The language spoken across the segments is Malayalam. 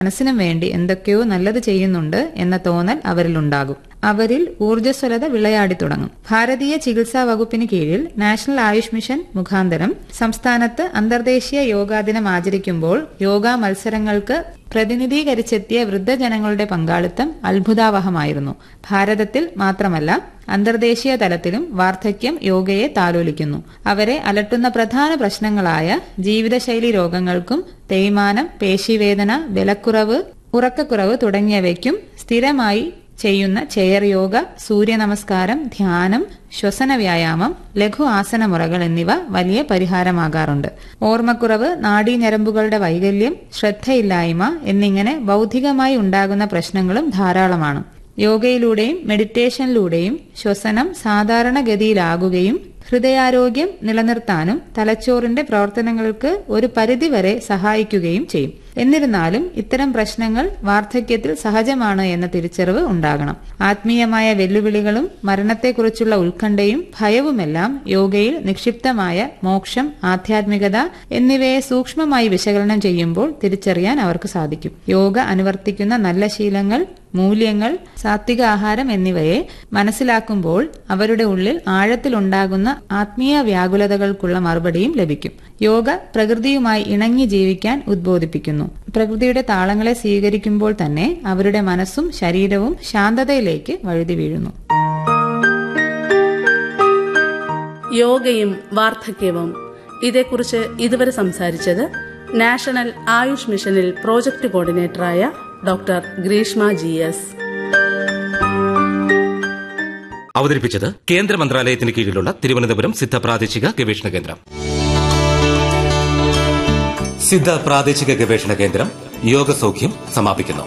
മനസ്സിനും വേണ്ടി എന്തൊക്കെയോ നല്ലത് ചെയ്യുന്നുണ്ട് എന്ന തോന്നൽ അവരിലുണ്ടാകും അവരിൽ ഊർജ്ജസ്വലത വിളയാടി തുടങ്ങും ഭാരതീയ ചികിത്സാ വകുപ്പിന് കീഴിൽ നാഷണൽ ആയുഷ് മിഷൻ മുഖാന്തരം സംസ്ഥാനത്ത് അന്തർദേശീയ യോഗാ ദിനം ആചരിക്കുമ്പോൾ യോഗാ മത്സരങ്ങൾക്ക് പ്രതിനിധീകരിച്ചെത്തിയ വൃദ്ധജനങ്ങളുടെ പങ്കാളിത്തം അത്ഭുതാവഹമായിരുന്നു ഭാരതത്തിൽ മാത്രമല്ല അന്തർദേശീയ തലത്തിലും വാർദ്ധക്യം യോഗയെ താലോലിക്കുന്നു അവരെ അലട്ടുന്ന പ്രധാന പ്രശ്നങ്ങളായ ജീവിതശൈലി രോഗങ്ങൾക്കും തേയ്മാനം പേശിവേദന ബലക്കുറവ് ഉറക്കക്കുറവ് തുടങ്ങിയവയ്ക്കും സ്ഥിരമായി ചെയ്യുന്ന ചെയർ യോഗ സൂര്യനമസ്കാരം ധ്യാനം ശ്വസന വ്യായാമം ലഘു ആസനമുറകൾ എന്നിവ വലിയ പരിഹാരമാകാറുണ്ട് ഓർമ്മക്കുറവ് നാഡീഞരമ്പുകളുടെ വൈകല്യം ശ്രദ്ധയില്ലായ്മ എന്നിങ്ങനെ ബൗദ്ധികമായി ഉണ്ടാകുന്ന പ്രശ്നങ്ങളും ധാരാളമാണ് യോഗയിലൂടെയും മെഡിറ്റേഷനിലൂടെയും ശ്വസനം സാധാരണഗതിയിലാകുകയും ഹൃദയാരോഗ്യം നിലനിർത്താനും തലച്ചോറിന്റെ പ്രവർത്തനങ്ങൾക്ക് ഒരു പരിധിവരെ സഹായിക്കുകയും ചെയ്യും എന്നിരുന്നാലും ഇത്തരം പ്രശ്നങ്ങൾ വാർദ്ധക്യത്തിൽ സഹജമാണ് എന്ന തിരിച്ചറിവ് ഉണ്ടാകണം ആത്മീയമായ വെല്ലുവിളികളും മരണത്തെക്കുറിച്ചുള്ള ഉത്കണ്ഠയും ഭയവുമെല്ലാം യോഗയിൽ നിക്ഷിപ്തമായ മോക്ഷം ആധ്യാത്മികത എന്നിവയെ സൂക്ഷ്മമായി വിശകലനം ചെയ്യുമ്പോൾ തിരിച്ചറിയാൻ അവർക്ക് സാധിക്കും യോഗ അനുവർത്തിക്കുന്ന നല്ല ശീലങ്ങൾ മൂല്യങ്ങൾ സാത്വിക ആഹാരം എന്നിവയെ മനസ്സിലാക്കുമ്പോൾ അവരുടെ ഉള്ളിൽ ആഴത്തിലുണ്ടാകുന്ന ആത്മീയ വ്യാകുലതകൾക്കുള്ള മറുപടിയും ലഭിക്കും യോഗ പ്രകൃതിയുമായി ഇണങ്ങി ജീവിക്കാൻ ഉദ്ബോധിപ്പിക്കുന്നു പ്രകൃതിയുടെ താളങ്ങളെ സ്വീകരിക്കുമ്പോൾ തന്നെ അവരുടെ മനസ്സും ശരീരവും ശാന്തതയിലേക്ക് വഴുതി വീഴുന്നു യോഗയും വാർദ്ധക്യവും ഇതേക്കുറിച്ച് ഇതുവരെ സംസാരിച്ചത് നാഷണൽ ആയുഷ് മിഷനിൽ പ്രോജക്ട് കോർഡിനേറ്ററായ ഡോക്ടർ ഗ്രീഷ്മ ജി എസ് അവതരിപ്പിച്ചത് കേന്ദ്ര മന്ത്രാലയത്തിന് കീഴിലുള്ള തിരുവനന്തപുരം സിദ്ധ പ്രാദേശിക ഗവേഷണ കേന്ദ്രം സിദ്ധ പ്രാദേശിക ഗവേഷണ കേന്ദ്രം യോഗസൗഖ്യം സമാപിക്കുന്നു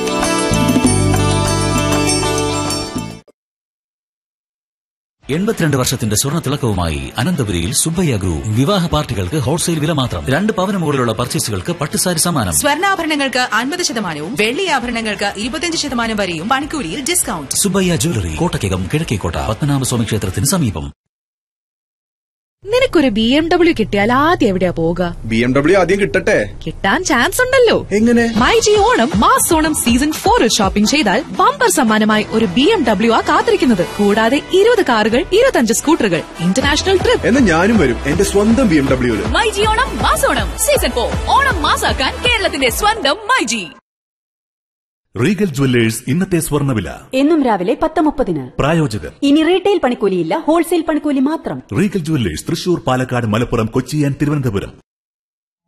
എൺപത്തിരണ്ട് വർഷത്തിന്റെ സ്വർണ്ണ തിളക്കവുമായി അനന്തപുരിയിൽ സുബ്ബയ്യ ഗ്രൂപ്പ് വിവാഹ പാർട്ടികൾക്ക് ഹോൾസെയിൽ വില മാത്രം രണ്ട് പവന് മുകളിലുള്ള പർച്ചേസുകൾക്ക് പട്ടുസാരി സമ്മാനം സ്വർണ്ണാഭരണങ്ങൾക്ക് അൻപത് ശതമാനവും വെള്ളി ആഭരണങ്ങൾക്ക് ഇരുപത്തിയഞ്ച് ശതമാനം വരെയും പണിക്കൂലിയിൽ ഡിസ്കൗണ്ട് സുബ്ബയ്യ ജ്വല്ലറി കോട്ടയ്ക്കകം കിഴക്കേക്കോട്ട പത്മനാഭസ്വാമി ക്ഷേത്രത്തിന് സമീപം നിനക്കൊരു ബി എം ഡബ്ല്യു കിട്ടിയാൽ ആദ്യം എവിടെയാ പോവുക ബി എം ഡബ്ല്യു ആദ്യം കിട്ടട്ടെ കിട്ടാൻ ചാൻസ് ഉണ്ടല്ലോ എങ്ങനെ my G Onam mass Onam season ഫോറിൽ ഷോപ്പിംഗ് ചെയ്താൽ ബമ്പർ സമ്മാനമായി ഒരു ബി എം ഡബ്ല്യു ആ കാത്തിരിക്കുന്നത് കൂടാതെ ഇരുപത് കാറുകൾ ഇരുപത്തഞ്ച് സ്കൂട്ടറുകൾ ഇന്റർനാഷണൽ ട്രിപ്പ് എന്നാ ഞാനും വരും എന്റെ സ്വന്തം ബി എം ഡബ്ല്യുല് my G Onam mass Onam season for Onam മാസാക്കാൻ കേരളത്തിന്റെ സ്വന്തം മൈ ജി റീഗൽ ജുവല്ലേഴ്സ് ഇന്നത്തെ സ്വർണ്ണവില എന്നും രാവിലെ പത്ത് മുപ്പതിന് പ്രായോജകർ ഇനി റീറ്റെയിൽ പണിക്കൂലിയില്ല ഹോൾസെയിൽ പണിക്കൂലി മാത്രം Regal Jewellers Thrissur Palakkad Malappuram Kochi and Thiruvananthapuram